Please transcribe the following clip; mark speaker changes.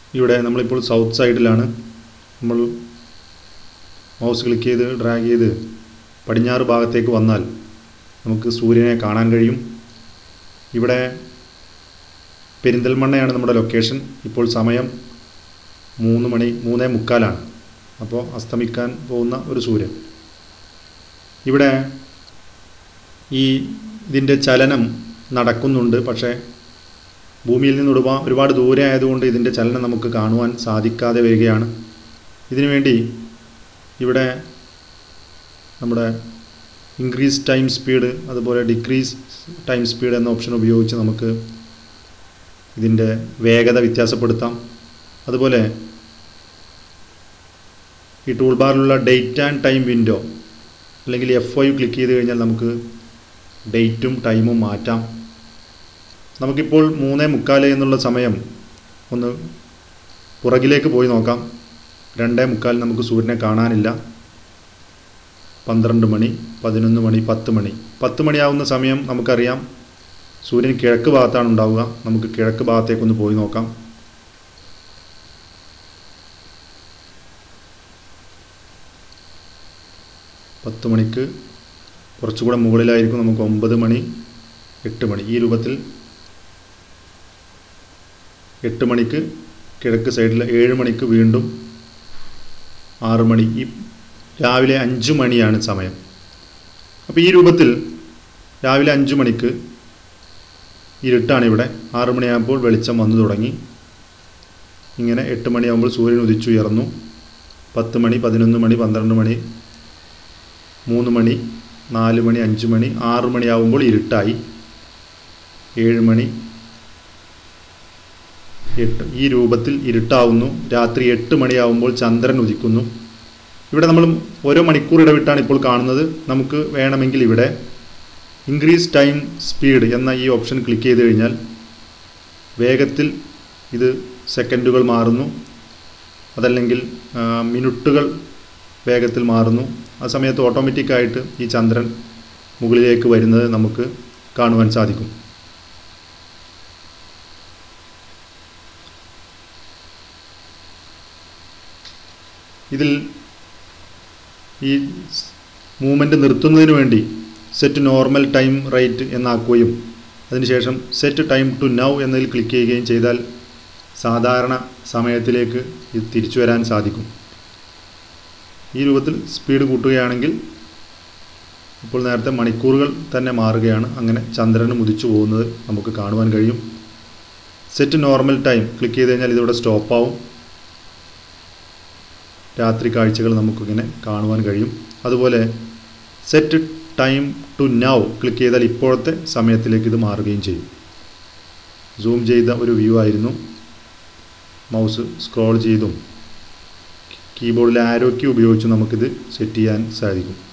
Speaker 1: ഇവിടെ നമ്മളിപ്പോൾ സൗത്ത് സൈഡിലാണ് നമ്മൾ മൗസ് ക്ലിക്ക് ചെയ്ത് ഡ്രാഗ് ചെയ്ത് പടിഞ്ഞാറ് ഭാഗത്തേക്ക് വന്നാൽ നമുക്ക് സൂര്യനെ കാണാൻ കഴിയും ഇവിടെ പെരിന്തൽമണ്ണയാണ് നമ്മുടെ ലൊക്കേഷൻ ഇപ്പോൾ സമയം മൂന്ന് മണി മൂന്നേ മുക്കാലാണ് അപ്പോൾ അസ്തമിക്കാൻ പോകുന്ന ഒരു സൂര്യൻ ഇവിടെ ഈ ഇതിൻ്റെ ചലനം നടക്കുന്നുണ്ട് പക്ഷേ ഭൂമിയിൽ നിന്ന് ഒരുപാ ഒരുപാട് ദൂരെ ആയതുകൊണ്ട് ഇതിൻ്റെ ചലനം നമുക്ക് കാണുവാൻ സാധിക്കാതെ വരികയാണ് ഇതിനു വേണ്ടി ഇവിടെ നമ്മുടെ ഇൻക്രീസ് ടൈം സ്പീഡ് അതുപോലെ ഡിക്രീസ് ടൈം സ്പീഡ് എന്ന ഓപ്ഷൻ ഉപയോഗിച്ച് നമുക്ക് ഇതിൻ്റെ വേഗത വ്യത്യാസപ്പെടുത്താം അതുപോലെ ഈ ടൂൾ ബാറിലുള്ള ഡേറ്റ് ആൻഡ് ടൈം വിൻഡോ അല്ലെങ്കിൽ എഫ് ഐ ക്ലിക്ക് ചെയ്ത് കഴിഞ്ഞാൽ നമുക്ക് ഡേറ്റും ടൈമും മാറ്റാം നമുക്കിപ്പോൾ മൂന്നേ മുക്കാൽ എന്നുള്ള സമയം ഒന്ന് പുറകിലേക്ക് പോയി നോക്കാം രണ്ടേ മുക്കാൽ നമുക്ക് സൂര്യനെ കാണാനില്ല പന്ത്രണ്ട് മണി പതിനൊന്ന് മണി പത്ത് മണി പത്ത് മണിയാവുന്ന സമയം നമുക്കറിയാം സൂര്യൻ കിഴക്ക് ഭാഗത്താണ് ഉണ്ടാവുക നമുക്ക് കിഴക്ക് ഭാഗത്തേക്കൊന്ന് പോയി നോക്കാം പത്ത് മണിക്ക് കുറച്ചുകൂടെ മുകളിലായിരിക്കും നമുക്ക് ഒമ്പത് മണി എട്ട് മണി ഈ രൂപത്തിൽ എട്ട് മണിക്ക് കിഴക്ക് സൈഡിൽ ഏഴ് മണിക്ക് വീണ്ടും ആറ് മണി ഈ രാവിലെ അഞ്ച് മണിയാണ് സമയം അപ്പോൾ ഈ രൂപത്തിൽ രാവിലെ അഞ്ച് മണിക്ക് ഇരുട്ടാണ് ഇവിടെ ആറ് മണിയാകുമ്പോൾ വെളിച്ചം വന്നു തുടങ്ങി ഇങ്ങനെ എട്ട് മണിയാകുമ്പോൾ സൂര്യൻ ഉദിച്ചുയർന്നു പത്ത് മണി പതിനൊന്ന് മണി പന്ത്രണ്ട് മണി മൂന്ന് മണി നാല് മണി അഞ്ച് മണി ആറ് മണിയാകുമ്പോൾ ഇരുട്ടായി ഏഴ് മണി എട്ട് ഈ രൂപത്തിൽ ഇരുട്ടാവുന്നു രാത്രി എട്ട് മണിയാവുമ്പോൾ ചന്ദ്രൻ ഉദിക്കുന്നു ഇവിടെ നമ്മൾ ഓരോ മണിക്കൂർ ഇടവിട്ടാണ് ഇപ്പോൾ കാണുന്നത് നമുക്ക് വേണമെങ്കിൽ ഇവിടെ ഇൻക്രീസ് ടൈം സ്പീഡ് എന്ന ഈ ഓപ്ഷൻ ക്ലിക്ക് ചെയ്ത് കഴിഞ്ഞാൽ വേഗത്തിൽ ഇത് സെക്കൻഡുകൾ മാറുന്നു അതല്ലെങ്കിൽ ആ, മിനിറ്റുകൾ വേഗത്തിൽ മാറുന്നു ആ സമയത്ത് ഓട്ടോമാറ്റിക്കായിട്ട് ഈ ചന്ദ്രൻ മുകളിലേക്ക് വരുന്നത് നമുക്ക് കാണുവാൻ സാധിക്കും ഇതിൽ ഈ മൂവ്മെൻറ്റ് നിർത്തുന്നതിന് വേണ്ടി സെറ്റ് നോർമൽ ടൈം റേറ്റ് എന്നാക്കുകയും അതിനുശേഷം സെറ്റ് ടൈം ടു നൗ എന്നതിൽ ക്ലിക്ക് ചെയ്യുകയും ചെയ്താൽ സാധാരണ സമയത്തിലേക്ക് ഇത് തിരിച്ചു വരാൻ സാധിക്കും ഈ രൂപത്തിൽ സ്പീഡ് കൂട്ടുകയാണെങ്കിൽ ഇപ്പോൾ നേരത്തെ മണിക്കൂറുകൾ തന്നെ മാറുകയാണ് അങ്ങനെ ചന്ദ്രന് മുതിച്ചു പോകുന്നത് നമുക്ക് കാണുവാൻ കഴിയും സെറ്റ് നോർമൽ ടൈം ക്ലിക്ക് ചെയ്ത് കഴിഞ്ഞാൽ ഇതിവിടെ സ്റ്റോപ്പാവും രാത്രി കാഴ്ചകൾ നമുക്കിങ്ങനെ കാണുവാൻ കഴിയും അതുപോലെ set time to now click ചെയ്താൽ ഇപ്പോഴത്തെ സമയത്തിലേക്ക് ഇത് മാറുകയും ചെയ്യും സൂം ചെയ്ത ഒരു വ്യൂ ആയിരുന്നു മൗസ് സ്ക്രോൾ ചെയ്തും കീബോർഡിലെ ആരോ കീ ഉപയോഗിച്ച് നമുക്കിത് സെറ്റ് ചെയ്യാൻ സാധിക്കും